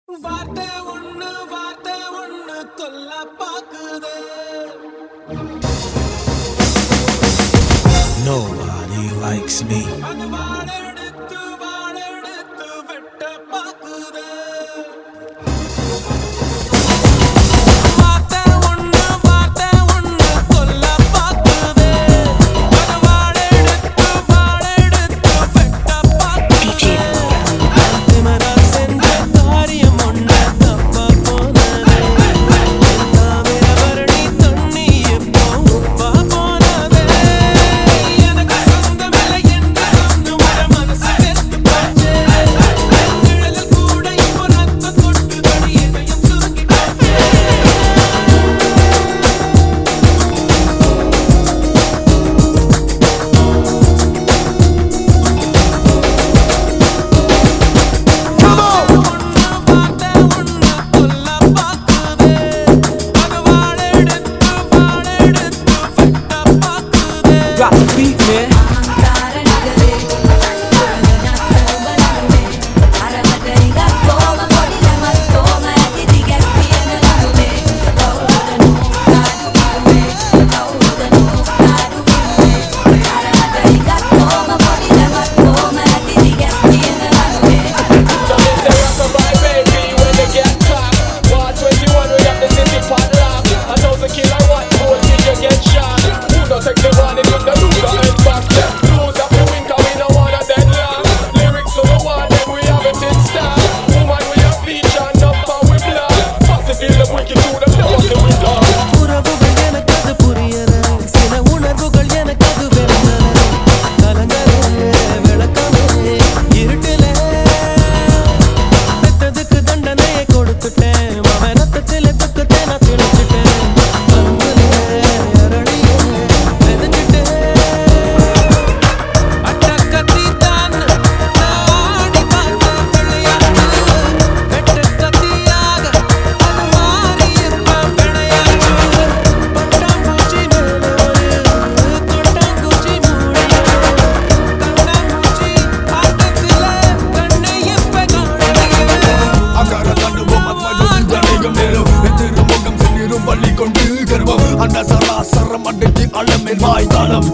வார்த்தை ஒண்ணு வார்த்தை ஒண்ணு கொல்ல பாக்குது Nobody likes me. அது வாழெடுத்து வாழெடுத்து வெட்ட பாக்குது வார்த்தை ஒண்ணு வார்த்தை ஒண்ணு கொல்ல பாக்குது அது வாழெடுத்து வாழெடுத்து வெட்ட பாக்குது திமிரா செஞ்ச காரியம் ஒண்ணு தப்பா போனதே தாமிரபரணி தண்ணி இப்போ உப்பா போனதே எனக்கு சொந்தமில்லை என்று சொந்தம் வர மனசு செத்து போச்சு நிழலில் கூட இப்போ ரத்தம் கொட்டுதடி எதையும் சுருங்கி போச்சு ஒண்ணு வார்த்தை ஒண்ணு கொல்ல பாக்குது அது வாழெடுத்து வாழெடுத்து வெட்ட பாக்குது Got the beat, man. உறவுகள் எனக்கு அது புரியல சில உணர்வுகள் எனக்கு அது விளங்கல கலங்கலே விளக்கமே இருட்டுல பெத்ததுக்கு தண்டனையை கொடுத்துட்டேன் அவன் ரத்தத்தில துக்கத்தை நான் தெளிச்சிட்டேன் அன்புல அரளிய விதைச்சிட்டேன் அட்டக்கத்தி தான் ஆடி பார்த்த விளையாட்டு வெட்டு கத்தியாக அது மாறி இப்ப விளையாட்டு பட்டாம்பூச்சி மேல ஒரு தொட்டாங்குச்சி மூடிய கண்ணாமூச்சி ஆட்டத்தில கண்ணை எப்ப காணலையே அகார தண்டுவோம் அத்மஜோதி தடையும் நேரும் திருமுகம் சென்னிரும் பள்ளி கொண்டு கர்வம் அந்த சராசரம் அடைத்து அளமேல் வாய்த்தாளம்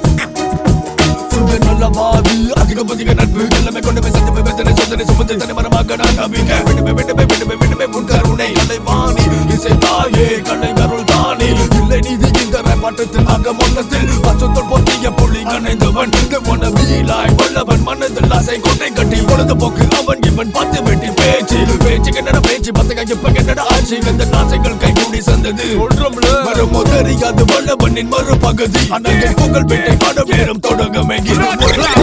சுய நல்லவாதி அதிக அதிக நட்பு எல்லாமே கொண்டு போய் சந்திப்பு வெத்தனை சொந்தனை சுமந்து தனி மரமாக நான் நம்பிக்க விடுமே விடுமே விடுமே விடுமே முன் கருணை கலைவாணி இசை தாயே கலை அருள் தானே இல்லை நீதி இந்த பாட்டத்தில் அக மொன்னத்தில் அச்சத்தோல் பொத்திய புள்ளி கணைந்தவன் உன வீலாய் வல்லவன் மனதில் ஆசை கொண்டை கட்டி பொழுதுபோக்கு அவன் இவன் பத்து வெட்டி பேச்சு பேச்சு என்னடா பேச்சு பத்து இப்ப என்னடா ஆட்சி இந்த நாசைகள் கை கூடி சந்தது வருமோ தெரியாது வல்லவனின் மறுபகுதி அண்ணன் புகழ் பெட்டை பாட நேரம் தொடங்கமே இது ஒரு